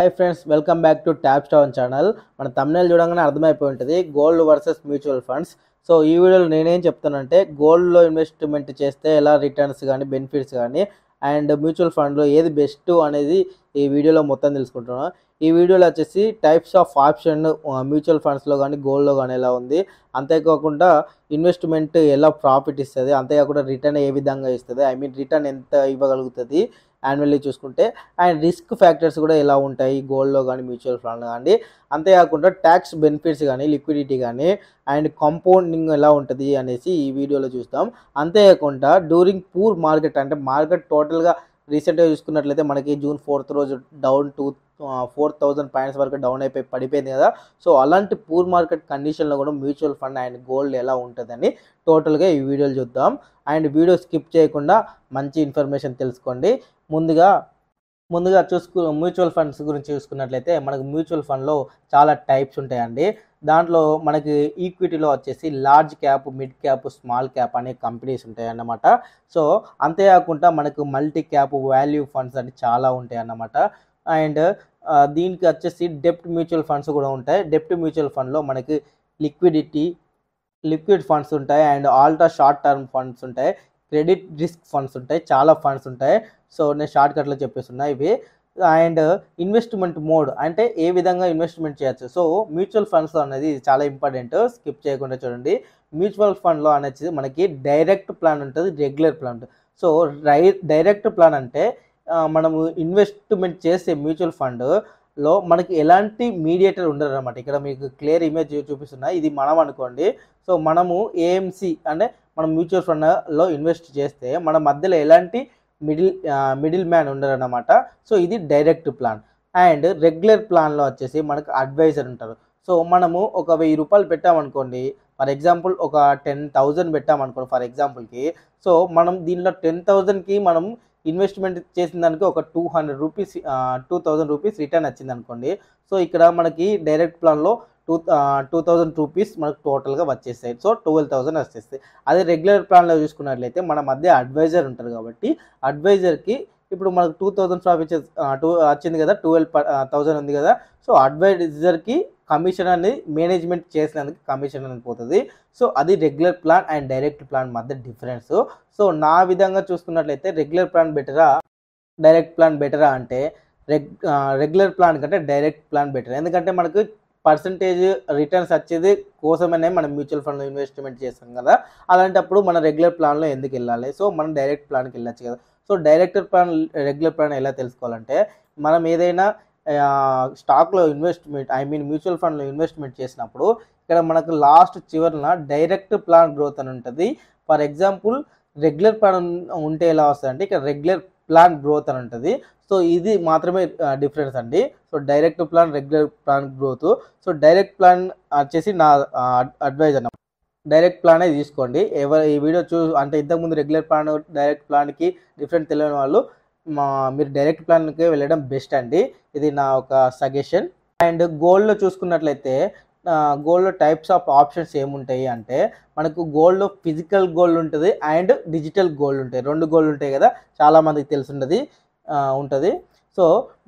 Hi friends welcome back to ట్యాప్ స్టాన్ channel మన తమిళ చూడంగానే అర్థమైపోయి ఉంటుంది gold versus mutual funds so ఈ వీడియోలో నేనేం చెప్తానంటే గోల్డ్లో ఇన్వెస్ట్మెంట్ చేస్తే ఎలా రిటర్న్స్ కానీ బెనిఫిట్స్ కానీ అండ్ మ్యూచువల్ ఫండ్లో ఏది బెస్ట్ అనేది ఈ వీడియోలో మొత్తం తెలుసుకుంటున్నాను ఈ వీడియోలో వచ్చేసి టైప్స్ ఆఫ్ ఆప్షన్ మ్యూచువల్ ఫండ్స్లో కానీ గోల్డ్లో కానీ ఎలా ఉంది అంతేకాకుండా ఇన్వెస్ట్మెంట్ ఎలా ప్రాఫిట్ ఇస్తుంది అంతేకాకుండా రిటర్న్ ఏ విధంగా ఇస్తుంది ఐ మీన్ రిటర్న్ ఎంత ఇవ్వగలుగుతుంది యాన్యువల్లీ చూసుకుంటే అండ్ రిస్క్ ఫ్యాక్టర్స్ కూడా ఎలా ఉంటాయి గోల్డ్లో కానీ మ్యూచువల్ ఫండ్లో కానీ అంతేకాకుండా ట్యాక్స్ బెనిఫిట్స్ కానీ లిక్విడిటీ కానీ అండ్ కాంపౌండింగ్ ఎలా ఉంటుంది అనేసి ఈ వీడియోలో చూస్తాం అంతేకాకుండా డ్యూరింగ్ పూర్ మార్కెట్ అంటే మార్కెట్ టోటల్గా రీసెంట్గా చూసుకున్నట్లయితే మనకి జూన్ ఫోర్త్ రోజు down to four thousand points వరకు డౌన్ అయిపోయి పడిపోయింది కదా సో అలాంటి పూర్ మార్కెట్ కండిషన్లో కూడా మ్యూచువల్ ఫండ్ అండ్ గోల్డ్ ఎలా ఉంటుందని టోటల్గా ఈ వీడియోలు చూద్దాం అండ్ వీడియో స్కిప్ చేయకుండా మంచి ఇన్ఫర్మేషన్ తెలుసుకోండి ముందుగా ముందుగా చూసుకు మ్యూచువల్ ఫండ్స్ గురించి చూసుకున్నట్లయితే మనకు మ్యూచువల్ ఫండ్లో చాలా టైప్స్ ఉంటాయండి దాంట్లో మనకి ఈక్విటీలో వచ్చేసి large cap mid cap small cap అనే కంపెనీస్ ఉంటాయి అన్నమాట సో అంతేకాకుండా మనకు మల్టీ క్యాప్ వాల్యూ ఫండ్స్ అని చాలా ఉంటాయి అన్నమాట అండ్ దీనికి వచ్చేసి డెప్ట్ మ్యూచువల్ ఫండ్స్ కూడా ఉంటాయి డెప్ట్ మ్యూచువల్ ఫండ్లో మనకి లిక్విడిటీ లిక్విడ్ ఫండ్స్ ఉంటాయి and ultra short term funds ఉంటాయి క్రెడిట్ రిస్క్ ఫండ్స్ ఉంటాయి చాలా ఫండ్స్ ఉంటాయి సో నేను షార్ట్ కట్లో చెప్పేస్తున్నా ఇవి అండ్ ఇన్వెస్ట్మెంట్ మోడ్ అంటే ఏ విధంగా ఇన్వెస్ట్మెంట్ చేయొచ్చు సో మ్యూచువల్ ఫండ్స్ అనేది ఇది చాలా ఇంపార్టెంట్ స్కిప్ చేయకుండా చూడండి మ్యూచువల్ ఫండ్లో అనేది మనకి డైరెక్ట్ ప్లాన్ ఉంటుంది రెగ్యులర్ ప్లాన్ ఉంటుంది సో రై డైరెక్ట్ ప్లాన్ అంటే మనము ఇన్వెస్ట్మెంట్ చేసే మ్యూచువల్ ఫండ్లో మనకి ఎలాంటి మీడియేటర్ ఉండరు అనమాట ఇక్కడ మీకు క్లియర్ ఇమేజ్ చూపిస్తున్నా ఇది మనం అనుకోండి సో మనము ఏఎంసి అంటే మనం మ్యూచువల్ ఫండ్లో ఇన్వెస్ట్ చేస్తే మన మధ్యలో ఎలాంటి మిడిల్ మిడిల్ మ్యాన్ ఉండరు అనమాట సో ఇది డైరెక్ట్ ప్లాన్ అండ్ రెగ్యులర్ ప్లాన్లో వచ్చేసి మనకు అడ్వైజర్ ఉంటారు సో మనము ఒక వెయ్యి రూపాయలు పెట్టామనుకోండి ఫర్ ఎగ్జాంపుల్ ఒక టెన్ థౌజండ్ పెట్టామనుకోండి ఫర్ ఎగ్జాంపుల్కి సో మనం దీనిలో టెన్ థౌజండ్కి మనం ఇన్వెస్ట్మెంట్ చేసిన దానికి ఒక two hundred rupees two thousand rupees return వచ్చింది అనుకోండి సో ఇక్కడ మనకి డైరెక్ట్ ప్లాన్లో టూ టూ థౌజండ్ రూపీస్ మనకు టోటల్గా వచ్చేస్తాయి సో ట్వెల్వ్ థౌసండ్ వచ్చేస్తాయి అదే రెగ్యులర్ ప్లాన్లో చూసుకున్నట్లయితే మన మధ్య అడ్వైజర్ ఉంటారు కాబట్టి అడ్వైజర్కి ఇప్పుడు మనకు టూ థౌజండ్ ప్రాఫిట్ టూ వచ్చింది కదా ట్వెల్వ్ థౌజండ్ ఉంది కదా సో అడ్వైజర్కి కమిషన్ అనేది మేనేజ్మెంట్ చేసినందుకు కమిషన్ అనేది పోతుంది సో అది regular plan and direct plan మధ్య డిఫరెన్స్ సో నా విధంగా చూసుకున్నట్లయితే రెగ్యులర్ ప్లాన్ బెటరా డైరెక్ట్ ప్లాన్ బెటరా అంటే రెగ్ రెగ్యులర్ ప్లాన్ కంటే డైరెక్ట్ ప్లాన్ బెటర్ ఎందుకంటే మనకు పర్సంటేజ్ రిటర్న్స్ వచ్చేది కోసమనే మనం మ్యూచువల్ ఫండ్లో ఇన్వెస్ట్మెంట్ చేస్తాం కదా అలాంటప్పుడు మన రెగ్యులర్ ప్లాన్లో ఎందుకు వెళ్ళాలి సో మనం డైరెక్ట్ ప్లాన్కి వెళ్ళచ్చు కదా so direct plan regular plan ఎలా తెలుసుకోవాలంటే మనం ఏదైనా స్టాక్లో ఇన్వెస్ట్మెంట్ ఐ మీన్ మ్యూచువల్ ఫండ్లో ఇన్వెస్ట్మెంట్ చేసినప్పుడు ఇక్కడ మనకు లాస్ట్ చివరిన డైరెక్ట్ ప్లాన్ గ్రోత్ అని ఉంటుంది ఫర్ ఎగ్జాంపుల్ రెగ్యులర్ ప్లాన్ ఉంటే ఎలా వస్తుంది అంటే ఇక్కడ రెగ్యులర్ ప్లాన్ గ్రోత్ అని ఉంటుంది సో ఇది మాత్రమే డిఫరెన్స్ అండి so direct plan regular plan growth so direct plan వచ్చేసి నా అడ్వైజ్ అన్న డైరెక్ట్ ప్లానే తీసుకోండి ఎవరు ఈ వీడియో చూ అంటే ఇంతకుముందు రెగ్యులర్ ప్లాన్ డైరెక్ట్ ప్లాన్కి డిఫరెంట్ తెలియని వాళ్ళు మా మీరు డైరెక్ట్ ప్లాన్కి వెళ్ళడం బెస్ట్ అండి ఇది నా ఒక సజెషన్ అండ్ గోల్డ్లో చూసుకున్నట్లయితే గోల్డ్లో టైప్స్ ఆఫ్ ఆప్షన్స్ ఏముంటాయి అంటే మనకు గోల్డ్లో ఫిజికల్ గోల్డ్ ఉంటుంది అండ్ డిజిటల్ గోల్డ్ ఉంటాయి రెండు గోల్డ్ ఉంటాయి కదా చాలామందికి తెలుసుండది ఉంటుంది సో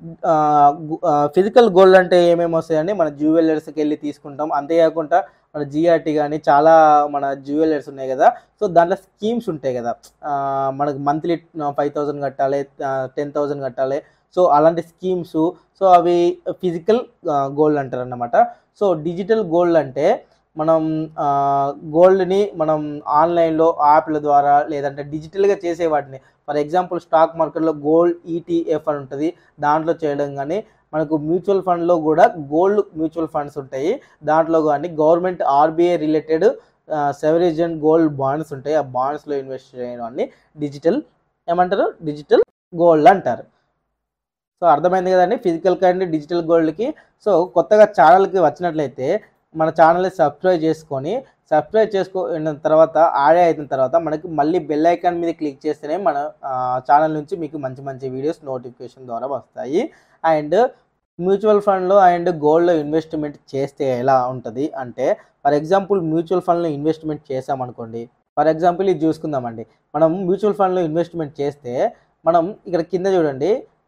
ఫిజికల్ గోల్డ్ అంటే ఏమేమి వస్తాయండి మన జ్యువెలర్స్కి వెళ్ళి తీసుకుంటాం అంతేకాకుండా మన జిఆర్టీ కానీ చాలా మన జ్యువెలర్స్ ఉన్నాయి కదా సో దాంట్లో స్కీమ్స్ ఉంటాయి కదా మనకు మంత్లీ ఫైవ్ థౌజండ్ కట్టాలి టెన్ థౌజండ్ కట్టాలి సో అలాంటి స్కీమ్స్ సో అవి ఫిజికల్ గోల్డ్ అంటారు అన్నమాట సో డిజిటల్ గోల్డ్ అంటే మనం గోల్డ్ని మనం ఆన్లైన్లో యాప్ల ద్వారా లేదంటే డిజిటల్గా చేసే వాటిని ఫర్ ఎగ్జాంపుల్ స్టాక్ మార్కెట్లో గోల్డ్ ఈటీఎఫ్ అని ఉంటుంది దాంట్లో చేయడం కానీ మనకు మ్యూచువల్ ఫండ్లో కూడా గోల్డ్ మ్యూచువల్ ఫండ్స్ ఉంటాయి దాంట్లో కానీ government RBI related sovereign and gold bonds ఉంటాయి ఆ బాండ్స్లో ఇన్వెస్ట్ చేయడం అన్ని డిజిటల్ ఏమంటారు డిజిటల్ గోల్డ్ అంటారు సో అర్థమైంది కదండి ఫిజికల్ కానీ డిజిటల్ గోల్డ్కి సో కొత్తగా ఛానల్కి వచ్చినట్లయితే మన ఛానల్ని సబ్స్క్రైబ్ చేసుకొని సబ్స్క్రైబ్ చేసుకున్న తర్వాత ఆడే అయిన తర్వాత మనకి మళ్ళీ బెల్ ఐకాన్ మీద క్లిక్ చేస్తేనే మన ఛానల్ నుంచి మీకు మంచి మంచి వీడియోస్ నోటిఫికేషన్ ద్వారా వస్తాయి అండ్ మ్యూచువల్ ఫండ్లో అండ్ గోల్డ్లో ఇన్వెస్ట్మెంట్ చేస్తే ఎలా ఉంటుంది అంటే ఫర్ ఎగ్జాంపుల్ మ్యూచువల్ ఫండ్లో ఇన్వెస్ట్మెంట్ చేసామనుకోండి ఫర్ ఎగ్జాంపుల్ ఇది చూసుకుందామండి మనం మ్యూచువల్ ఫండ్లో ఇన్వెస్ట్మెంట్ చేస్తే మనం ఇక్కడ కింద చూడండి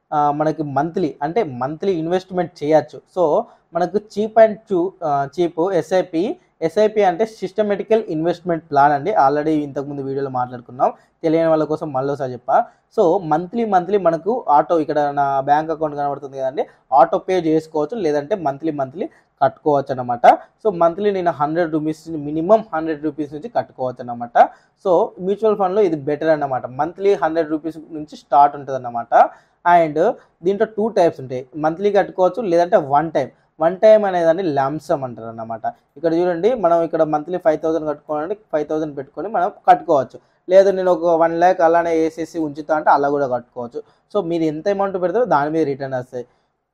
ఆ, మనకి మంత్లీ అంటే మంత్లీ ఇన్వెస్ట్మెంట్ చేయొచ్చు సో మనకు చీప్ అండ్ చూ చీప్ ఎస్ఐపి ఎస్ఐపి అంటే సిస్టమేటికల్ ఇన్వెస్ట్మెంట్ ప్లాన్ అండి ఆల్రెడీ ఇంతకుముందు వీడియోలో మాట్లాడుకున్నాం తెలియని వాళ్ళ కోసం మళ్ళీ ఒకసారి చెప్పా సో మంత్లీ మంత్లీ మనకు ఆటో ఇక్కడ నా బ్యాంక్ అకౌంట్ కనబడుతుంది కదండి ఆటో పే చేసుకోవచ్చు లేదంటే మంత్లీ మంత్లీ కట్టుకోవచ్చు అనమాట సో మంత్లీ నేను hundred rupees minimum hundred rupees నుంచి కట్టుకోవచ్చు అనమాట సో మ్యూచువల్ ఫండ్లో ఇది బెటర్ అన్నమాట మంత్లీ హండ్రెడ్ రూపీస్ నుంచి స్టార్ట్ ఉంటుంది అన్నమాట అండ్ దీంట్లో టూ టైప్స్ ఉంటాయి మంత్లీ కట్టుకోవచ్చు లేదంటే వన్ టైం వన్ టైం అనేదాన్ని ల్యాంసమ్ అంటారు అన్నమాట ఇక్కడ చూడండి మనం ఇక్కడ మంత్లీ ఫైవ్ థౌసండ్ కట్టుకోవాలంటే ఫైవ్ థౌసండ్ పెట్టుకొని మనం కట్టుకోవచ్చు లేదు నేను ఒక వన్ ల్యాక్ అలానే వేసేసి ఉంచుతా అంటే అలా కూడా కట్టుకోవచ్చు సో మీరు ఎంత అమౌంట్ పెడతారో దాని మీద రిటర్న్ వస్తాయి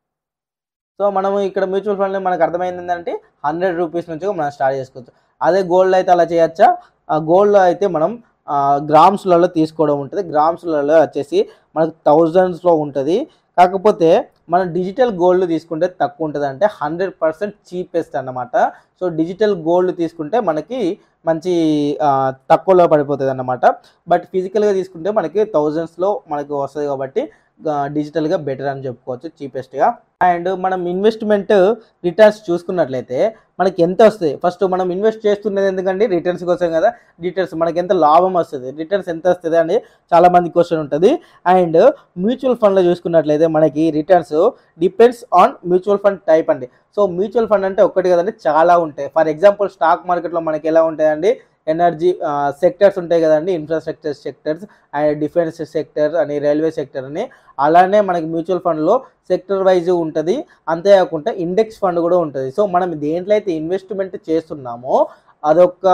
సో మనము ఇక్కడ మ్యూచువల్ ఫండ్ మనకు అర్థమైంది ఏంటంటే హండ్రెడ్ రూపీస్ నుంచి మనం స్టార్ట్ చేసుకోవచ్చు అదే గోల్డ్ అయితే అలా చేయొచ్చా ఆ గోల్డ్లో అయితే మనం ఆ, గ్రామ్స్లలో తీసుకోవడం ఉంటుంది గ్రామ్స్లలో వచ్చేసి మనకు థౌజండ్స్లో ఉంటుంది కాకపోతే మనం డిజిటల్ గోల్డ్ తీసుకుంటే తక్కువ ఉంటుంది అంటే హండ్రెడ్ పర్సెంట్ చీపెస్ట్ అన్నమాట సో డిజిటల్ గోల్డ్ తీసుకుంటే మనకి మంచి ఆ, తక్కువలో పడిపోతుంది అన్నమాట బట్ ఫిజికల్గా తీసుకుంటే మనకి థౌజండ్స్లో మనకి వస్తుంది కాబట్టి డిజిటల్గా బెటర్ అని చెప్పుకోవచ్చు చీపెస్ట్గా అండ్ మనం ఇన్వెస్ట్మెంట్ రిటర్న్స్ చూసుకున్నట్లయితే మనకి ఎంత వస్తుంది ఫస్ట్ మనం ఇన్వెస్ట్ చేస్తున్నది ఎందుకండి రిటర్న్స్ కోసం కదా రిటర్న్స్ మనకి ఎంత లాభం వస్తుంది రిటర్న్స్ ఎంత వస్తుంది అని చాలా మంది క్వశ్చన్ ఉంటుంది అండ్ మ్యూచువల్ ఫండ్లో చూసుకున్నట్లయితే మనకి returns depends on mutual fund type అండి సో మ్యూచువల్ ఫండ్ అంటే ఒక్కటి కదండి చాలా ఉంటాయి ఫర్ ఎగ్జాంపుల్ స్టాక్ మార్కెట్లో మనకి ఎలా ఉంటాయండి ఎనర్జీ సెక్టర్స్ ఉంటాయి కదండి infrastructure sectors and defence sector అని రైల్వే సెక్టర్ అని అలానే మనకి మ్యూచువల్ ఫండ్లో సెక్టర్ వైజ్ ఉంటుంది అంతేకాకుండా ఇండెక్స్ ఫండ్ కూడా ఉంటుంది సో మనం దేంట్లో అయితే ఇన్వెస్ట్మెంట్ చేస్తున్నామో అదొక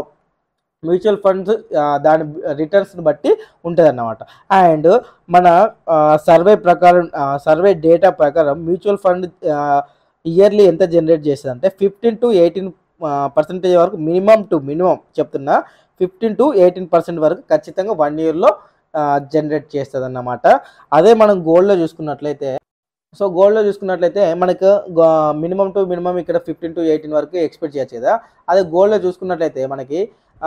మ్యూచువల్ ఫండ్స్ దాని రిటర్న్స్ని బట్టి ఉంటుంది అన్నమాట అండ్ మన సర్వే ప్రకారం సర్వే డేటా ప్రకారం మ్యూచువల్ ఫండ్ ఇయర్లీ ఎంత జనరేట్ చేస్తుంది అంటే ఫిఫ్టీన్ టు ఎయిటీన్ పర్సెంటేజ్ వరకు మినిమం టు మినిమం చెప్తున్నా ఫిఫ్టీన్ టు ఎయిటీన్ పర్సెంట్ వరకు ఖచ్చితంగా వన్ ఇయర్లో జనరేట్ చేస్తుంది అన్నమాట అదే మనం గోల్డ్లో చూసుకున్నట్లయితే సో గోల్డ్లో చూసుకున్నట్లయితే మనకు మినిమం టు మినిమం ఇక్కడ ఫిఫ్టీన్ టు ఎయిటీన్ వరకు ఎక్స్పెక్ట్ చేయొచ్చు కదా అదే గోల్డ్లో చూసుకున్నట్లయితే మనకి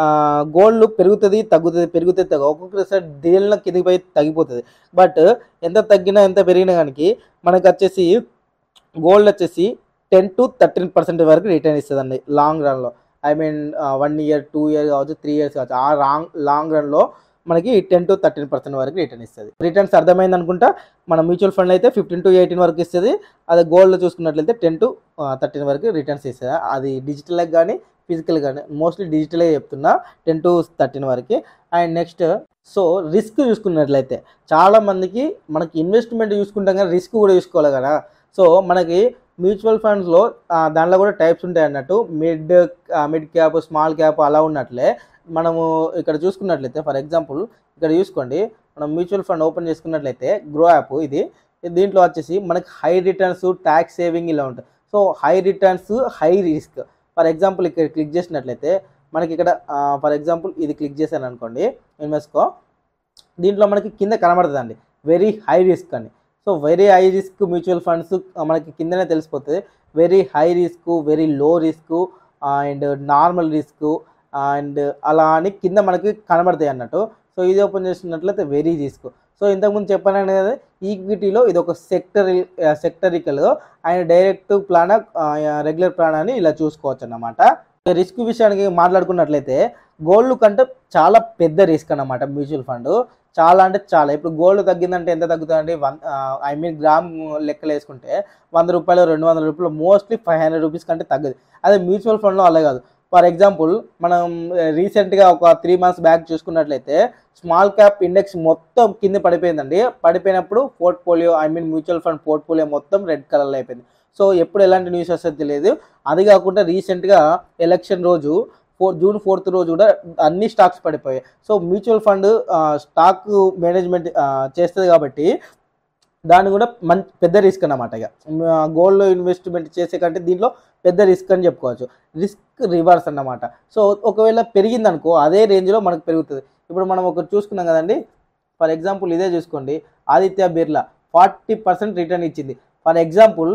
గోల్డ్ పెరుగుతుంది తగ్గుతుంది పెరుగుతుంది తగ్గ ఒక్కొక్కసారి దేనిలో కిందికి పోయి తగ్గిపోతుంది బట్ ఎంత తగ్గినా ఎంత పెరిగినా కానీ మనకు వచ్చేసి గోల్డ్ వచ్చేసి టెన్ టు థర్టీన్ పర్సెంట్ వరకు రిటర్న్ ఇస్తుందండి లాంగ్ రన్లో I mean one year two year కావచ్చు త్రీ ఇయర్స్ కావచ్చు ఆ లాంగ్ లాంగ్ రన్లో మనకి టెన్ టు థర్టీన్ పర్సెంట్ వరకు రిటర్న్ ఇస్తుంది రిటర్న్స్ అర్థమైంది అనుకుంటా మన మ్యూచువల్ ఫండ్ అయితే ఫిఫ్టీన్ టు ఎయిటీన్ వరకు ఇస్తుంది అదే గోల్డ్ చూసుకున్నట్లయితే టెన్ టు థర్టీన్ వరకు రిటర్న్స్ ఇస్తుంది అది డిజిటల్ కానీ ఫిజికల్ కానీ మోస్ట్లీ డిజిటలే చెప్తున్నా టెన్ టు థర్టీన్ వరకు అండ్ నెక్స్ట్ సో రిస్క్ చూసుకున్నట్లయితే చాలా మందికి మనకి ఇన్వెస్ట్మెంట్ చూసుకుంటాం కానీ రిస్క్ కూడా చూసుకోవాలి కదా సో మనకి మ్యూచువల్ ఫండ్స్లో దాంట్లో కూడా టైప్స్ ఉంటాయి అన్నట్టు mid mid cap small cap అలా ఉన్నట్లే మనము ఇక్కడ చూసుకున్నట్లయితే ఫర్ ఎగ్జాంపుల్ ఇక్కడ చూసుకోండి మనం మ్యూచువల్ ఫండ్ ఓపెన్ చేసుకున్నట్లయితే గ్రో యాప్ ఇది దీంట్లో వచ్చేసి మనకి హై రిటర్న్స్ ట్యాక్స్ సేవింగ్ ఇలా ఉంటుంది so high returns high risk for example ఇక్కడ క్లిక్ చేసినట్లయితే మనకి ఇక్కడ ఫర్ ఎగ్జాంపుల్ ఇది క్లిక్ చేశాను అనుకోండి ఇన్వెస్ట్కో దీంట్లో మనకి కింద కనబడుతుందండి వెరీ హై రిస్క్ అని so very high risk mutual funds మనకి కిందనే తెలిసిపోతుంది very high risk very low risk and normal risk and అలా అని కింద మనకి కనబడతాయి అన్నట్టు సో ఇది ఓపెన్ చేసినట్లయితే వెరీ రిస్క్ సో ఇంతకుముందు చెప్పాను కదా ఈక్విటీలో ఇది ఒక సెక్టర్ సెక్టరికల్ and direct plan regular plan అని ఇలా చూసుకోవచ్చు అన్నమాట రిస్క్ విషయానికి మాట్లాడుకున్నట్లయితే గోల్డ్ కంటే చాలా పెద్ద రిస్క్ అన్నమాట మ్యూచువల్ ఫండ్ చాలా అంటే చాలా ఇప్పుడు గోల్డ్ తగ్గిందంటే ఎంత తగ్గుతుందండి వన్ ఐ మీన్ గ్రామ్ లెక్కలు వేసుకుంటే వంద రూపాయలు రెండు వందల రూపాయలు మోస్ట్లీ ఫైవ్ హండ్రెడ్ రూపీస్ కంటే తగ్గదు అదే మ్యూచువల్ ఫండ్లో అలా కాదు ఫర్ ఎగ్జాంపుల్ మనం రీసెంట్గా ఒక త్రీ మంత్స్ బ్యాక్ చూసుకున్నట్లయితే స్మాల్ క్యాప్ ఇండెక్స్ మొత్తం కింద పడిపోయిందండి పడిపోయినప్పుడు portfolio I mean mutual fund portfolio మొత్తం రెడ్ కలర్లో అయిపోయింది సో ఎప్పుడు ఎలాంటి న్యూస్ వస్తుందో తెలియదు అది కాకుండా రీసెంట్గా ఎలక్షన్ రోజు ఫోర్ జూన్ ఫోర్త్ రోజు కూడా అన్ని స్టాక్స్ పడిపోయాయి so mutual fund stock management చేస్తుంది కాబట్టి దాన్ని కూడా మంచి పెద్ద రిస్క్ అన్నమాట ఇక గోల్డ్లో ఇన్వెస్ట్మెంట్ చేసే కంటే దీంట్లో పెద్ద రిస్క్ అని చెప్పుకోవచ్చు రిస్క్ రివర్స్ అన్నమాట సో ఒకవేళ పెరిగిందనుకో అదే రేంజ్లో మనకు పెరుగుతుంది ఇప్పుడు మనం ఒకటి చూసుకున్నాం కదండి ఫర్ ఎగ్జాంపుల్ ఇదే చూసుకోండి Aditya Birla forty percent return ఇచ్చింది ఫర్ ఎగ్జాంపుల్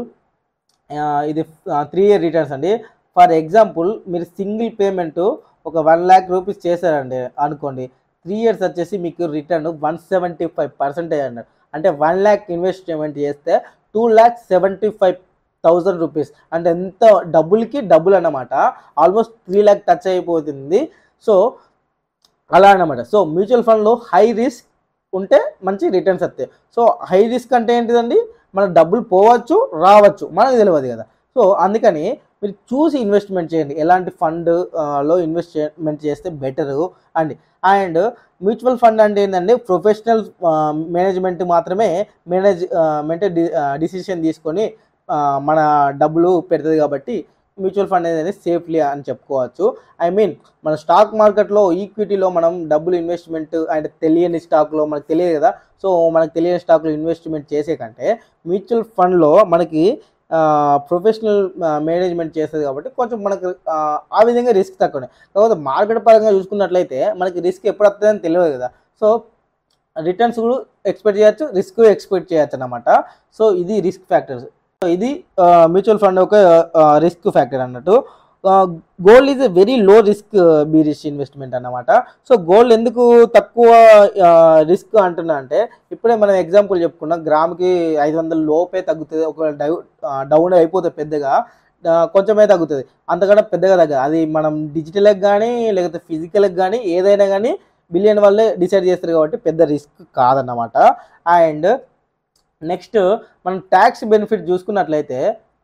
ఇది త్రీ ఇయర్ రిటర్న్స్ అండి ఫర్ ఎగ్జాంపుల్ మీరు సింగిల్ పేమెంట్ ఒక వన్ ల్యాక్ రూపీస్ చేశారండి అనుకోండి త్రీ ఇయర్స్ వచ్చేసి మీకు return one seventy five percentage అన్నారు అంటే వన్ ల్యాక్ ఇన్వెస్ట్మెంట్ చేస్తే two lakh seventy five thousand rupees అంటే ఎంత డబ్బులకి డబ్బులు అన్నమాట ఆల్మోస్ట్ త్రీ ల్యాక్ టచ్ అయిపోతుంది సో అలా అన్నమాట సో మ్యూచువల్ ఫండ్లో హై రిస్క్ ఉంటే మంచి రిటర్న్స్ వస్తాయి సో హై రిస్క్ అంటే ఏంటిదండి మన డబ్బులు పోవచ్చు రావచ్చు మనకు తెలియదు కదా సో అందుకని మీరు చూసి ఇన్వెస్ట్మెంట్ చేయండి ఎలాంటి ఫండ్ లో ఇన్వెస్ట్మెంట్ చేస్తే బెటరు అండి అండ్ మ్యూచువల్ ఫండ్ అంటే ఏంటంటే ప్రొఫెషనల్ మేనేజ్మెంట్ మాత్రమే మేనేజ్ మెంటే డిసిషన్ తీసుకొని ఆ, మన డబ్బులు పెడుతుంది కాబట్టి మ్యూచువల్ ఫండ్ అనేది సేఫ్లీ అని చెప్పుకోవచ్చు ఐ మీన్ మన స్టాక్ మార్కెట్లో ఈక్విటీలో మనం డబ్బులు ఇన్వెస్ట్మెంట్ అంటే తెలియని స్టాక్లో మనకు తెలియదు కదా సో మనకు తెలియని స్టాక్లో ఇన్వెస్ట్మెంట్ చేసే కంటే మ్యూచువల్ ఫండ్లో మనకి ప్రొఫెషనల్ మేనేజ్మెంట్ చేస్తుంది కాబట్టి కొంచెం మనకు ఆ, ఆ విధంగా రిస్క్ తక్కువనే కాకపోతే మార్కెట్ పరంగా చూసుకున్నట్లయితే మనకి రిస్క్ ఎప్పుడు వస్తుందని తెలియదు కదా సో రిటర్న్స్ కూడా ఎక్స్పెక్ట్ చేయొచ్చు రిస్క్ ఎక్స్పెక్ట్ చేయొచ్చు అనమాట సో ఇది రిస్క్ ఫ్యాక్టర్స్ సో ఇది మ్యూచువల్ ఫండ్ ఒక రిస్క్ ఫ్యాక్టర్ అన్నట్టు gold is a very low risk be risk investment అన్నమాట సో గోల్డ్ ఎందుకు తక్కువ రిస్క్ అంటున్నా అంటే ఇప్పుడే మనం ఎగ్జాంపుల్ చెప్పుకున్నాం గ్రామ్కి ఐదు వందల లోపే తగ్గుతుంది ఒక డౌ డౌన్ అయిపోతుంది పెద్దగా ఆ, కొంచెమే తగ్గుతుంది అంతకన్నా పెద్దగా తగ్గదు అది మనం డిజిటల్కి కానీ లేకపోతే ఫిజికల్కి కానీ ఏదైనా కానీ బిలియన్ వల్లే డిసైడ్ చేస్తారు కాబట్టి పెద్ద రిస్క్ కాదన్నమాట అండ్ నెక్స్ట్ మనం ట్యాక్స్ బెనిఫిట్ చూసుకున్నట్లయితే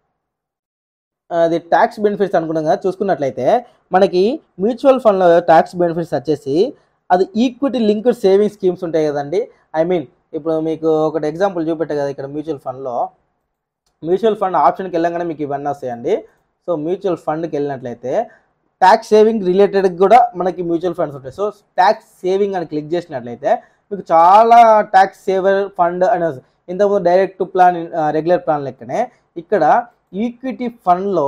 అది ట్యాక్స్ బెనిఫిట్స్ అనుకున్నాం కదా చూసుకున్నట్లయితే మనకి మ్యూచువల్ ఫండ్లో ట్యాక్స్ బెనిఫిట్స్ వచ్చేసి అది ఈక్విటీ లింక్డ్ సేవింగ్ స్కీమ్స్ ఉంటాయి కదండి ఐ మీన్ ఇప్పుడు మీకు ఒకటి ఎగ్జాంపుల్ చూపెట్టే కదా ఇక్కడ మ్యూచువల్ ఫండ్లో మ్యూచువల్ ఫండ్ ఆప్షన్కి వెళ్ళగానే మీకు ఇవన్నీ వస్తాయండి సో మ్యూచువల్ ఫండ్కి వెళ్ళినట్లయితే ట్యాక్స్ సేవింగ్ రిలేటెడ్ కూడా మనకి మ్యూచువల్ ఫండ్స్ ఉంటాయి సో ట్యాక్స్ సేవింగ్ అని క్లిక్ చేసినట్లయితే మీకు చాలా ట్యాక్స్ సేవర్ ఫండ్ అని వస్తుంది. ఇంతకుముందు డైరెక్ట్ ప్లాన్ రెగ్యులర్ ప్లాన్ లెక్కనే ఇక్కడ ఈక్విటీ ఫండ్లో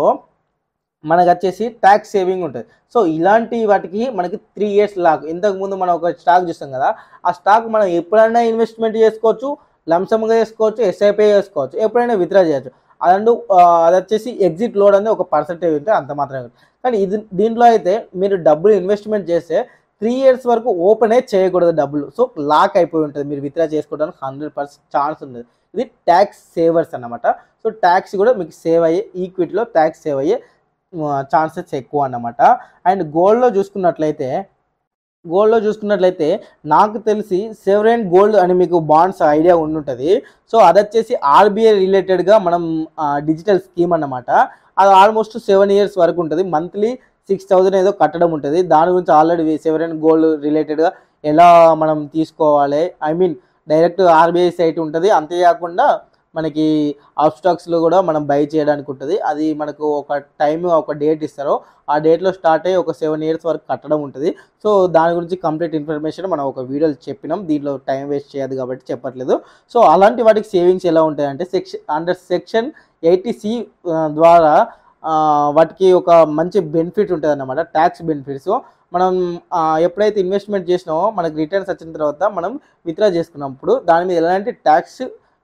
మనకు వచ్చేసి ట్యాక్స్ సేవింగ్ ఉంటుంది సో ఇలాంటి వాటికి మనకి త్రీ ఇయర్స్ లాక్ ఇంతకుముందు మనం ఒక స్టాక్ చూస్తాం కదా ఆ స్టాక్ మనం ఎప్పుడైనా ఇన్వెస్ట్మెంట్ చేసుకోవచ్చు లంసమ్గా చేసుకోవచ్చు ఎస్ఐపి చేసుకోవచ్చు ఎప్పుడైనా విత్డ్రా చేయొచ్చు అదండు ఆ, అది వచ్చేసి ఎగ్జిట్ లోడ్ అనేది ఒక పర్సంటేజ్ ఉంటే అంత మాత్రమే ఉంటుంది. కానీ ఇది దీంట్లో అయితే మీరు డబ్బులు ఇన్వెస్ట్మెంట్ చేస్తే త్రీ ఇయర్స్ వరకు ఓపెనే చేయకూడదు డబ్బులు సో లాక్ అయిపోయి ఉంటుంది మీరు విత్డ్రా చేసుకోవడానికి హండ్రెడ్ పర్సెంట్ ఛాన్స్ ఉంది ఇది ట్యాక్స్ సేవర్స్ అన్నమాట సో ట్యాక్స్ కూడా మీకు సేవ్ అయ్యే ఈక్విటీలో ట్యాక్స్ సేవ్ అయ్యే ఛాన్సెస్ ఎక్కువ అన్నమాట అండ్ గోల్డ్లో చూసుకున్నట్లయితే గోల్డ్లో చూసుకున్నట్లయితే నాకు తెలిసి సెవరెన్ గోల్డ్ అని మీకు బాండ్స్ ఐడియా ఉండుంటుంది సో అది వచ్చేసి ఆర్బీఐ రిలేటెడ్గా మనం డిజిటల్ స్కీమ్ అన్నమాట అది ఆల్మోస్ట్ సెవెన్ ఇయర్స్ వరకు ఉంటుంది మంత్లీ సిక్స్ థౌజండ్ ఏదో కట్టడం ఉంటుంది దాని గురించి ఆల్రెడీ సెవెన్ గోల్డ్ రిలేటెడ్గా ఎలా మనం తీసుకోవాలి I mean direct RBI site ఉంటుంది అంతేకాకుండా మనకి ఆఫ్ స్టాక్స్లో కూడా మనం బై చేయడానికి ఉంటుంది అది మనకు ఒక టైం ఒక డేట్ ఇస్తారో ఆ డేట్లో స్టార్ట్ అయ్యి ఒక సెవెన్ ఇయర్స్ వరకు కట్టడం ఉంటుంది సో దాని గురించి కంప్లీట్ ఇన్ఫర్మేషన్ మనం ఒక వీడియోలో చెప్పినాం దీంట్లో టైం వేస్ట్ చేయదు కాబట్టి చెప్పట్లేదు సో అలాంటి వాటికి సేవింగ్స్ ఎలా ఉంటాయంటే section under section eighty C ద్వారా ఆ, వాటికి ఒక మంచి బెనిఫిట్ ఉంటుంది అన్నమాట ట్యాక్స్ బెనిఫిట్స్ మనం ఆ, ఎప్పుడైతే ఇన్వెస్ట్మెంట్ చేసినామో మనకి రిటర్న్స్ వచ్చిన తర్వాత మనం విత్డ్రా చేసుకున్నప్పుడు దాని మీద ఎలాంటి ట్యాక్స్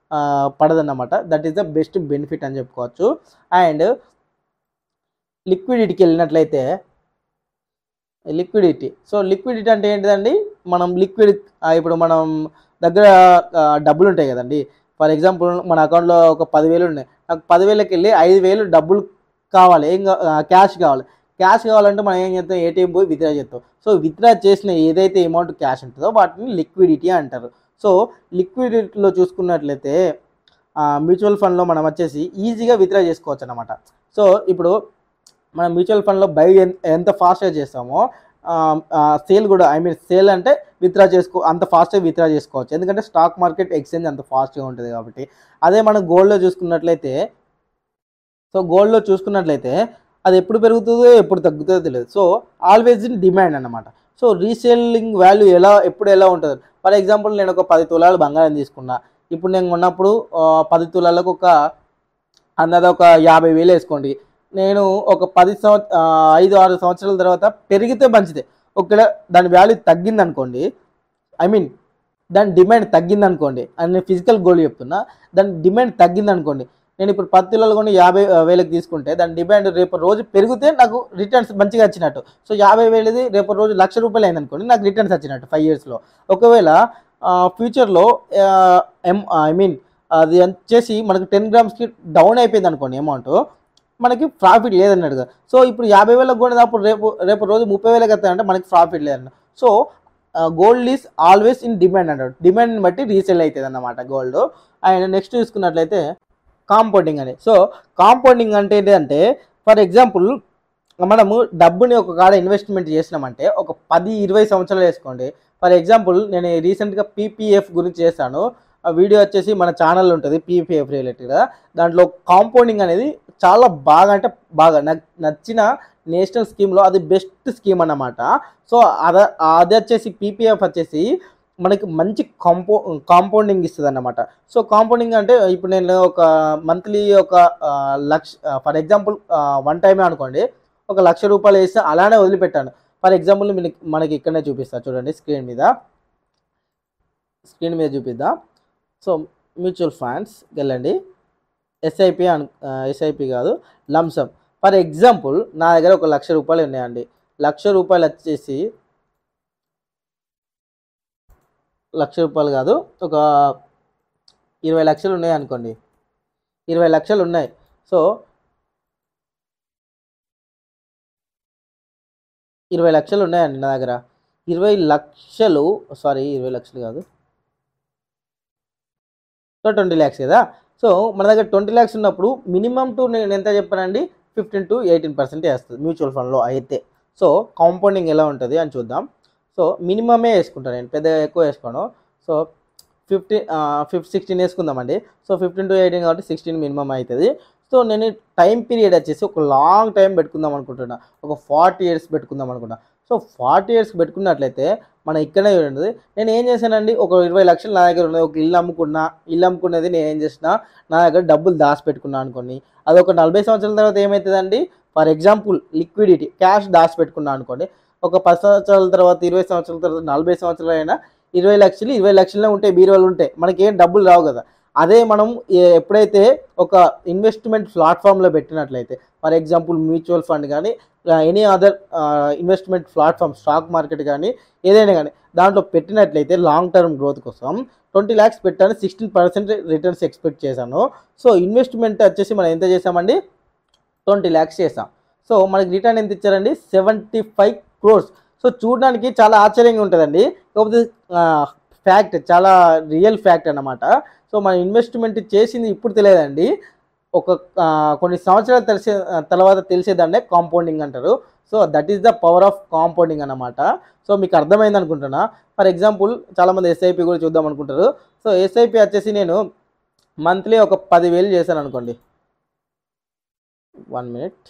పడదన్నమాట that is the best benefit అని చెప్పుకోవచ్చు అండ్ లిక్విడిటీకి వెళ్ళినట్లయితే లిక్విడిటీ సో లిక్విడిటీ అంటే ఏంటిదండి మనం లిక్విడ్ ఇప్పుడు మనం దగ్గర ఆ, డబ్బులు ఉంటాయి కదండి ఫర్ ఎగ్జాంపుల్ మన అకౌంట్లో ఒక పదివేలు ఉన్నాయి నాకు పదివేలకి వెళ్ళి ఐదు వేలు డబ్బులు కావాలి ఏం క్యాష్ కావాలి క్యాష్ కావాలంటే మనం ఏం చేస్తాం ఏటీఎం పోయి విత్డ్రా చేస్తాం సో విత్డ్రా చేసిన ఏదైతే అమౌంట్ క్యాష్ ఉంటుందో వాటిని లిక్విడిటీ అంటారు సో లిక్విడిటీలో చూసుకున్నట్లయితే మ్యూచువల్ ఫండ్లో మనం వచ్చేసి ఈజీగా విత్డ్రా చేసుకోవచ్చు అనమాట సో ఇప్పుడు మనం మ్యూచువల్ ఫండ్లో బై ఎంత ఫాస్ట్గా చేస్తామో సేల్ కూడా ఐ మీన్ సేల్ అంటే విత్డ్రా చేసుకో అంత ఫాస్ట్గా విత్డ్రా చేసుకోవచ్చు ఎందుకంటే స్టాక్ మార్కెట్ ఎక్స్చేంజ్ అంత ఫాస్ట్గా ఉంటుంది కాబట్టి అదే మనం గోల్డ్లో చూసుకున్నట్లయితే సో గోల్డ్లో చూసుకున్నట్లయితే అది ఎప్పుడు పెరుగుతుందో ఎప్పుడు తగ్గుతుందో తెలియదు సో ఆల్వేజ్ ఇన్ డిమాండ్ అన్నమాట సో రీసేలింగ్ వాల్యూ ఎలా ఎప్పుడు ఎలా ఉంటుంది ఫర్ ఎగ్జాంపుల్ నేను ఒక పది తులాలు బంగారం తీసుకున్నా ఇప్పుడు నేను కొన్నప్పుడు ఆ, పది తులాలకు ఒక అన్నది ఒక యాభై వేలు వేసుకోండి నేను ఒక పది సంవత్స ఆ, ఐదు ఆరు సంవత్సరాల తర్వాత పెరిగితే మంచిదే ఒకవేళ దాని వాల్యూ తగ్గింది అనుకోండి ఐ మీన్ దాని డిమాండ్ తగ్గింది అనుకోండి అని నేను ఫిజికల్ గోల్డ్ చెప్తున్నా దాని డిమాండ్ తగ్గింది అనుకోండి నేను ఇప్పుడు పది తులాలు కొని యాభై ఆ, వేలకు తీసుకుంటే దాని డిమాండ్ రేపు రోజు పెరిగితే నాకు రిటర్న్స్ మంచిగా వచ్చినట్టు సో యాభై వేలది రేపు రోజు లక్ష రూపాయలు అయింది అనుకోండి నాకు రిటర్న్స్ వచ్చినట్టు ఫైవ్ ఇయర్స్లో ఒకవేళ ఫ్యూచర్లో ఎం ఐ మీన్ అది వచ్చేసి మనకి టెన్ గ్రామ్స్కి డౌన్ అయిపోయింది అనుకోండి అమౌంట్ మనకి ప్రాఫిట్ లేదన్నట్టుగా సో ఇప్పుడు యాభై వేలకు కొనేటప్పుడు రేపు రేపు రోజు ముప్పై వేలకు వస్తాయంటే మనకి ప్రాఫిట్ లేదన్న so gold is always in demand అంటాడు డిమాండ్ని బట్టి రీసేల్ అవుతుంది అన్నమాట గోల్డ్ అండ్ నెక్స్ట్ చూసుకున్నట్లయితే కాంపౌండింగ్ అని సో కాంపౌండింగ్ అంటే ఏంటంటే ఫర్ ఎగ్జాంపుల్ మనము డబ్బుని ఒక కాడ ఇన్వెస్ట్మెంట్ చేసినామంటే ఒక పది ఇరవై సంవత్సరాలు వేసుకోండి ఫర్ ఎగ్జాంపుల్ నేను రీసెంట్గా పీపీఎఫ్ గురించి చేశాను ఆ వీడియో వచ్చేసి మన ఛానల్ ఉంటుంది పీపీఎఫ్ రిలేటెడ్గా దాంట్లో కాంపౌండింగ్ అనేది చాలా బాగా అంటే బాగా నాకు నచ్చిన నేషనల్ స్కీమ్లో అది బెస్ట్ స్కీమ్ అన్నమాట సో అద అది వచ్చేసి పీపీఎఫ్ వచ్చేసి మనకి మంచి కాంపౌ కాంపౌండింగ్ ఇస్తుంది అన్నమాట సో కాంపౌండింగ్ అంటే ఇప్పుడు నేను ఒక మంత్లీ ఒక ఆ, లక్ష ఫర్ ఎగ్జాంపుల్ వన్ టైమే అనుకోండి ఒక లక్ష రూపాయలు వేస్తే అలానే వదిలిపెట్టాను ఫర్ ఎగ్జాంపుల్ మనకి మనకి ఇక్కడనే చూపిస్తా చూడండి స్క్రీన్ మీద స్క్రీన్ మీద చూపిద్దాం సో మ్యూచువల్ ఫండ్స్ వెళ్ళండి ఎస్ఐపి అను ఎస్ఐపి కాదు లంసమ్ ఫర్ ఎగ్జాంపుల్ నా దగ్గర ఒక లక్ష రూపాయలు ఉన్నాయండి లక్ష రూపాయలు వచ్చేసి లక్ష రూపాయలు కాదు ఒక ఇరవై లక్షలు ఉన్నాయి అనుకోండి ఇరవై లక్షలు ఉన్నాయి సో ఇరవై లక్షలు ఉన్నాయండి నా దగ్గర ఇరవై లక్షలు సారీ ఇరవై లక్షలు కాదు సో ట్వంటీ ల్యాక్స్ కదా సో మన దగ్గర ట్వంటీ ల్యాక్స్ ఉన్నప్పుడు మినిమం టు నేను ఎంత చెప్పానండి ఫిఫ్టీన్ టు ఎయిటీన్ పర్సెంట్ వేస్తుంది మ్యూచువల్ ఫండ్లో అయితే సో కాంపౌండింగ్ ఎలా ఉంటుంది అని చూద్దాం సో మినిమమే వేసుకుంటాను నేను పెద్దగా ఎక్కువ వేసుకోను సో ఫిఫ్టీన్ ఫిఫ్ సిక్స్టీన్ వేసుకుందామండి సో ఫిఫ్టీన్ టు ఎయిటీన్ కాబట్టి సిక్స్టీన్ మినిమం అవుతుంది సో నేను టైం పీరియడ్ వచ్చేసి ఒక లాంగ్ టైం పెట్టుకుందాం అనుకుంటున్నా ఒక ఫార్టీ ఇయర్స్ పెట్టుకుందాం అనుకుంటా సో ఫార్టీ ఇయర్స్ పెట్టుకున్నట్లయితే మనం ఇక్కడే చూడండి నేను ఏం చేశానండి ఒక ఇరవై లక్షలు నా దగ్గర ఉన్నది ఒక ఇల్లు అమ్ముకున్నా ఇల్లు అమ్ముకున్నది నేను ఏం చేసిన నా దగ్గర డబ్బులు దాచి పెట్టుకున్నా అనుకోండి అది ఒక నలభై సంవత్సరాల తర్వాత ఏమవుతుందండి ఫర్ ఎగ్జాంపుల్ లిక్విడిటీ క్యాష్ దాచి పెట్టుకున్నా అనుకోండి ఒక పది సంవత్సరాల తర్వాత ఇరవై సంవత్సరాల తర్వాత నలభై సంవత్సరాలు అయినా ఇరవై లక్షలు ఇరవై లక్షలే ఉంటాయి బీరువాలు ఉంటాయి మనకి ఏం డబ్బులు రావు కదా అదే మనం ఏ- ఎప్పుడైతే ఒక ఇన్వెస్ట్మెంట్ ప్లాట్ఫామ్లో పెట్టినట్లయితే ఫర్ ఎగ్జాంపుల్ మ్యూచువల్ ఫండ్ కానీ any other investment platform stock market కానీ ఏదైనా కానీ దాంట్లో పెట్టినట్లయితే లాంగ్ టర్మ్ గ్రోత్ కోసం ట్వంటీ ల్యాక్స్ పెట్టాను సిక్స్టీన్ పర్సెంట్ రిటర్న్స్ ఎక్స్పెక్ట్ చేశాను సో ఇన్వెస్ట్మెంట్ వచ్చేసి మనం ఎంత చేసామండి ట్వంటీ ల్యాక్స్ చేసాం సో మనకి రిటర్న్ ఎంత ఇచ్చారండి సెవెంటీ ఫైవ్ క్రోర్స్ సో చూడడానికి చాలా ఆశ్చర్యంగా ఉంటుందండి కాకపోతే ఫ్యాక్ట్ చాలా రియల్ ఫ్యాక్ట్ అన్నమాట సో మన ఇన్వెస్ట్మెంట్ చేసింది ఇప్పుడు తెలియదండి ఒక ఆ, కొన్ని సంవత్సరాలు తెలిసే తర్వాత తెలిసేదాన్నే కాంపౌండింగ్ అంటారు so that is the power of compounding అన్నమాట సో మీకు అర్థమైంది అనుకుంటున్నా ఫర్ ఎగ్జాంపుల్ చాలామంది ఎస్ఐపి కూడా చూద్దాం అనుకుంటారు సో ఎస్ఐపి వచ్చేసి నేను మంత్లీ ఒక పదివేలు చేశాను అనుకోండి వన్ మినిట్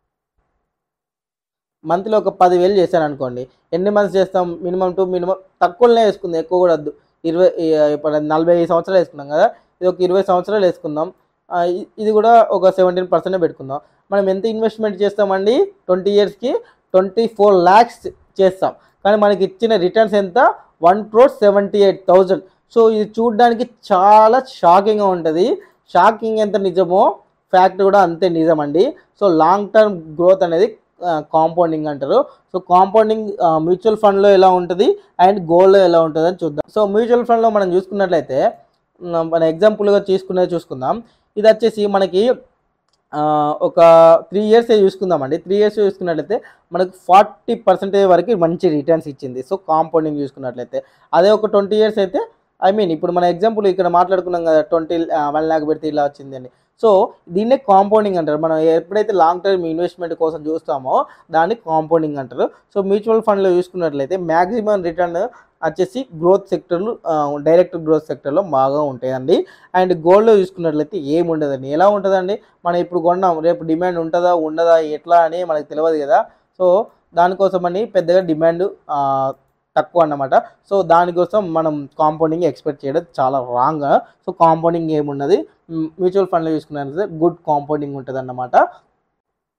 మంత్లీ ఒక పదివేలు చేశాను అనుకోండి ఎన్ని మంత్స్ చేస్తాం మినిమం టు మినిమం తక్కువనే వేసుకుందాం ఎక్కువ కూడా వద్దు ఇరవై ఈ- ఇప్పుడు నలభై ఐదు సంవత్సరాలు వేసుకున్నాం కదా ఇది ఒక ఇరవై సంవత్సరాలు వేసుకుందాం ఆ, ఇ- ఇది కూడా ఒక సెవెంటీన్ పర్సెంట్ పెట్టుకుందాం మనం ఎంత ఇన్వెస్ట్మెంట్ చేస్తామండి ట్వంటీ ఇయర్స్కి ట్వంటీ ఫోర్ ల్యాక్స్ చేస్తాం కానీ మనకి ఇచ్చిన రిటర్న్స్ ఎంత one crore seventy eight thousand so ఇది చూడడానికి చాలా షాకింగ్గా ఉంటుంది షాకింగ్ ఎంత నిజమో ఫ్యాక్ట్ కూడా అంతే నిజమండి సో లాంగ్ టర్మ్ గ్రోత్ అనేది కాంపౌండింగ్ అంటారు సో కాంపౌండింగ్ మ్యూచువల్ ఫండ్లో ఎలా ఉంటుంది అండ్ గోల్డ్లో ఎలా ఉంటుంది అని చూద్దాం సో మ్యూచువల్ ఫండ్లో మనం చూసుకున్నట్లయితే మ్, మన ఎగ్జాంపుల్గా చూసుకునేది చూసుకుందాం ఇది వచ్చేసి మనకి ఆ, ఒక త్రీ ఇయర్స్ చూసుకుందామండి త్రీ ఇయర్స్ చూసుకున్నట్లయితే మనకు ఫార్టీ పర్సెంటేజ్ వరకు మంచి రిటర్న్స్ ఇచ్చింది సో కాంపౌండింగ్ చూసుకున్నట్లయితే అదే ఒక ట్వంటీ ఇయర్స్ అయితే ఐ మీన్ ఇప్పుడు మన ఎగ్జాంపుల్ ఇక్కడ మాట్లాడుకున్నాం కదా ట్వంటీ వన్ ల్యాక్ పెడితే ఇలా వచ్చింది అని సో దీన్నే కాంపౌండింగ్ అంటారు మనం ఎప్పుడైతే లాంగ్ టర్మ్ ఇన్వెస్ట్మెంట్ కోసం చూస్తామో దాన్ని కాంపౌండింగ్ అంటారు సో మ్యూచువల్ ఫండ్లో చూసుకున్నట్లయితే మ్యాక్సిమం రిటర్న్ వచ్చేసి గ్రోత్ సెక్టర్లు డైరెక్ట్ గ్రోత్ సెక్టర్లో బాగా ఉంటాయండి అండ్ గోల్డ్లో చూసుకున్నట్లయితే ఏమి ఉండదండి ఎలా ఉంటుందండి మనం ఇప్పుడు కొన్నాం రేపు డిమాండ్ ఉంటుందా ఉండదా ఎట్లా అని మనకు తెలియదు కదా సో దానికోసమని పెద్దగా డిమాండ్ తక్కువ అన్నమాట సో దానికోసం మనం కాంపౌండింగ్ ఎక్స్పెక్ట్ చేయడం చాలా రాంగ్ సో కాంపౌండింగ్ ఏమున్నది మ్యూచువల్ ఫండ్లో చూసుకున్నట్లయితే గుడ్ కాంపౌండింగ్ ఉంటుంది అన్నమాట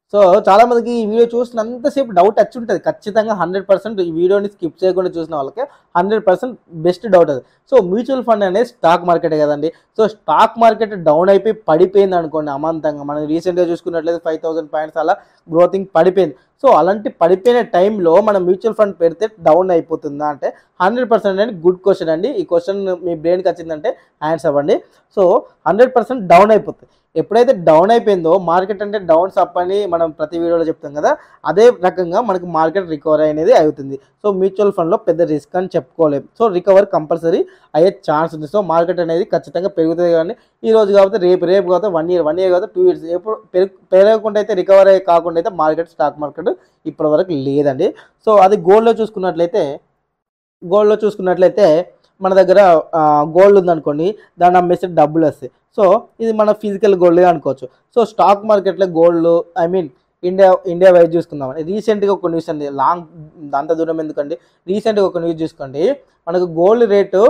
సో చాలా మందికి ఈ వీడియో చూసినంతసేపు డౌట్ వచ్చి ఉంటుంది ఖచ్చితంగా హండ్రెడ్ పర్సెంట్ ఈ వీడియోని స్కిప్ చేయకుండా చూసిన వాళ్ళకి హండ్రెడ్ పర్సెంట్ బెస్ట్ డౌట్ అది సో మ్యూచువల్ ఫండ్ అనేది స్టాక్ మార్కెట్ కదండి సో స్టాక్ మార్కెట్ డౌన్ అయిపోయి పడిపోయింది అనుకోండి అమాంతంగా మనం రీసెంట్గా చూసుకున్నట్లయితే ఫైవ్ థౌసండ్ పాయింట్స్ అలా గ్రోతింగ్ పడిపోయింది సో అలాంటి పడిపోయిన టైంలో మనం మ్యూచువల్ ఫండ్ పెడితే డౌన్ అయిపోతుందా అంటే హండ్రెడ్ పర్సెంట్ అండి గుడ్ క్వశ్చన్ అండి ఈ క్వశ్చన్ మీ బ్రెయిన్కి వచ్చిందంటే ఆన్సర్ అవ్వండి సో హండ్రెడ్ పర్సెంట్ డౌన్ అయిపోతుంది ఎప్పుడైతే డౌన్ అయిపోయిందో మార్కెట్ అంటే డౌన్స్ అప్ అని మనం ప్రతి వీడియోలో చెప్తాం కదా అదే రకంగా మనకు మార్కెట్ రికవర్ అనేది అవుతుంది సో మ్యూచువల్ ఫండ్లో పెద్ద రిస్క్ అని చెప్పుకోలేము సో రికవర్ కంపల్సరీ అయ్యే ఛాన్స్ ఉంది సో మార్కెట్ అనేది ఖచ్చితంగా పెరుగుతుంది కానీ ఈ రోజు కాబట్టి రేపు రేపు కాబట్టి వన్ ఇయర్ వన్ ఇయర్ కాబట్టి టూ ఇయర్స్ ఎప్పుడు పెరుగు పెరగకుండా అయితే రికవర్ అయ్యే కాకుండా అయితే మార్కెట్ స్టాక్ మార్కెట్ ఇప్పటి వరకు లేదండి సో అది గోల్డ్లో చూసుకున్నట్లయితే గోల్డ్లో చూసుకున్నట్లయితే మన దగ్గర గోల్డ్ ఉందనుకోండి దాన్ని అమ్మేస్తే డబ్బులు వస్తాయి సో ఇది మన ఫిజికల్ గోల్డ్ అనుకోవచ్చు సో స్టాక్ మార్కెట్లో gold I mean India India wise చూసుకుందాం రీసెంట్గా ఒక న్యూస్ అండి లాంగ్ అంత దూరం ఎందుకండి రీసెంట్గా ఒక న్యూస్ చూసుకోండి మనకు గోల్డ్ రేటు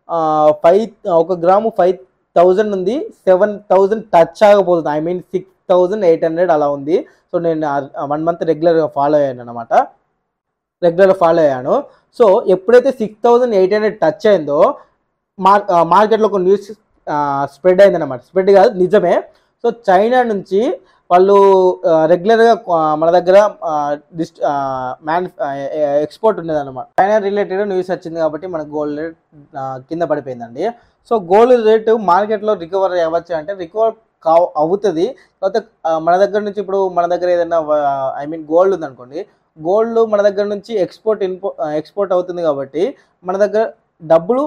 ఫైవ్ ఒక గ్రాము ఫైవ్ థౌజండ్ ఉంది సెవెన్ థౌజండ్ టచ్ ఆగబోతుంది I mean six thousand eight hundred అలా ఉంది సో నేను వన్ మంత్ రెగ్యులర్గా ఫాలో అయ్యాను అనమాట రెగ్యులర్గా ఫాలో అయ్యాను సో ఎప్పుడైతే six thousand eight hundred touch అయిందో మార్ మార్కెట్లో ఒక న్యూస్ స్ప్రెడ్ అయిందన్నమాట స్ప్రెడ్ కాదు నిజమే సో చైనా నుంచి వాళ్ళు రెగ్యులర్గా మన దగ్గర డిస్ట్ మ్యాన్ ఎక్స్పోర్ట్ ఉండేదన్నమాట చైనా రిలేటెడ్ న్యూస్ వచ్చింది కాబట్టి మన గోల్డ్ రేట్ కింద పడిపోయిందండి సో గోల్డ్ రేటు మార్కెట్లో రికవర్ అవ్వచ్చు అంటే రికవర్ కా అవుతుంది కాకపోతే మన దగ్గర నుంచి ఇప్పుడు మన దగ్గర ఏదైనా ఐ మీన్ గోల్డ్ ఉందనుకోండి గోల్డ్ మన దగ్గర నుంచి ఎక్స్పోర్ట్ ఇన్పో ఎక్స్పోర్ట్ అవుతుంది కాబట్టి మన దగ్గర డబ్బులు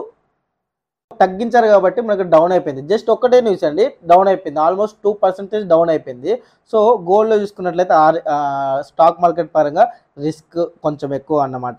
తగ్గించారు కాబట్టి మనకు డౌన్ అయిపోయింది జస్ట్ ఒక్కటే న్యూస్ అండి డౌన్ అయిపోయింది ఆల్మోస్ట్ టూ పర్సెంటేజ్ డౌన్ అయిపోయింది సో గోల్డ్లో చూసుకున్నట్లయితే స్టాక్ మార్కెట్ పరంగా రిస్క్ కొంచెం ఎక్కువ అన్నమాట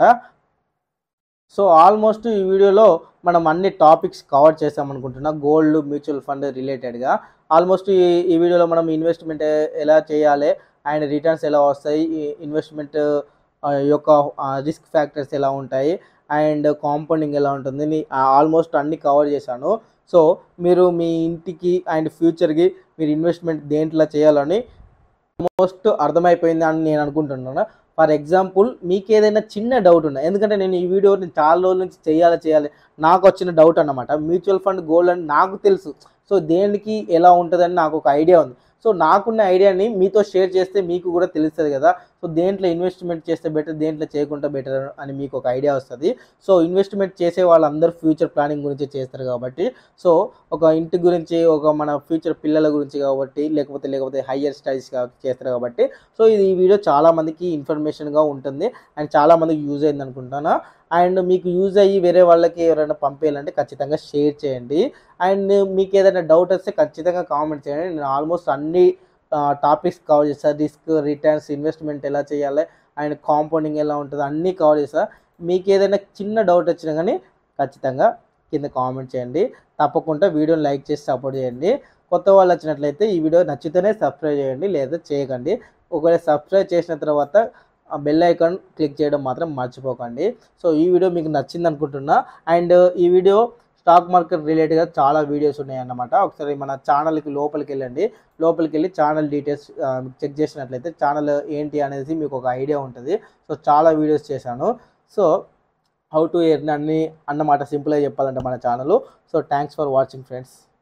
సో ఆల్మోస్ట్ ఈ వీడియోలో మనం అన్ని టాపిక్స్ కవర్ చేసామనుకుంటున్నా గోల్డ్ మ్యూచువల్ ఫండ్ రిలేటెడ్గా ఆల్మోస్ట్ ఈ ఈ వీడియోలో మనం ఇన్వెస్ట్మెంట్ ఎలా చేయాలి అండ్ రిటర్న్స్ ఎలా వస్తాయి ఇన్వెస్ట్మెంట్ యొక్క రిస్క్ ఫ్యాక్టర్స్ ఎలా ఉంటాయి అండ్ కాంపౌండింగ్ ఎలా ఉంటుంది ఆల్మోస్ట్ అన్ని కవర్ చేశాను సో మీరు మీ ఇంటికి అండ్ ఫ్యూచర్కి మీరు ఇన్వెస్ట్మెంట్ దేంట్లో చేయాలని ఆల్మోస్ట్ అర్థమైపోయింది అని నేను అనుకుంటున్నాను ఫర్ ఎగ్జాంపుల్ మీకు ఏదైనా చిన్న డౌట్ ఉన్నా ఎందుకంటే నేను ఈ వీడియో నేను చాలా రోజుల నుంచి చేయాలి చేయాలి నాకు వచ్చిన డౌట్ అన్నమాట మ్యూచువల్ ఫండ్ గోల్డ్ అని నాకు తెలుసు సో దేనికి ఎలా ఉంటుందని నాకు ఒక ఐడియా ఉంది సో నాకున్న ఐడియాని మీతో షేర్ చేస్తే మీకు కూడా తెలుస్తుంది కదా సో దేంట్లో ఇన్వెస్ట్మెంట్ చేస్తే బెటర్ దేంట్లో చేయకుండా బెటర్ అని మీకు ఒక ఐడియా వస్తుంది సో ఇన్వెస్ట్మెంట్ చేసే వాళ్ళందరూ ఫ్యూచర్ ప్లానింగ్ గురించి చేస్తారు కాబట్టి సో ఒక ఇంటి గురించి ఒక మన ఫ్యూచర్ పిల్లల గురించి కాబట్టి లేకపోతే లేకపోతే హయ్యర్ స్టడీస్ చేస్తారు కాబట్టి సో ఇది ఈ వీడియో చాలా మందికి ఇన్ఫర్మేషన్గా ఉంటుంది అండ్ చాలా మందికి యూజ్ అయింది అనుకుంటాను అండ్ మీకు యూజ్ అయ్యి వేరే వాళ్ళకి ఎవరైనా పంపేయాలంటే ఖచ్చితంగా షేర్ చేయండి అండ్ మీకు ఏదైనా డౌట్ వస్తే ఖచ్చితంగా కామెంట్ చేయండి నేను ఆల్మోస్ట్ అన్ని టాపిక్స్ కవర్ చేస్తాను రిస్క్ రిటర్న్స్ ఇన్వెస్ట్మెంట్ ఎలా చేయాలి అండ్ కాంపౌండింగ్ ఎలా ఉంటుంది అన్నీ కవర్ చేస్తా మీకు ఏదైనా చిన్న డౌట్ వచ్చినా కానీ ఖచ్చితంగా కింద కామెంట్ చేయండి తప్పకుండా వీడియోని లైక్ చేసి సపోర్ట్ చేయండి కొత్త వాళ్ళు వచ్చినట్లయితే ఈ వీడియో నచ్చితేనే సబ్స్క్రైబ్ చేయండి లేదా చేయకండి ఒకవేళ సబ్స్క్రైబ్ చేసిన తర్వాత ఆ బెల్ ఐకాన్ క్లిక్ చేయడం మాత్రం మర్చిపోకండి సో ఈ వీడియో మీకు నచ్చింది అనుకుంటున్నా అండ్ ఈ వీడియో స్టాక్ మార్కెట్ రిలేటెడ్గా చాలా వీడియోస్ ఉన్నాయన్నమాట ఒకసారి మన ఛానల్కి లోపలికి వెళ్ళండి లోపలికి వెళ్ళి ఛానల్ డీటెయిల్స్ చెక్ చేసినట్లయితే ఛానల్ ఏంటి అనేది మీకు ఒక ఐడియా ఉంటుంది సో చాలా వీడియోస్ చేశాను సో హౌ టు ఎర్న్ అన్ని అన్నమాట సింపుల్గా చెప్పాలంటే మన channel so thanks for watching friends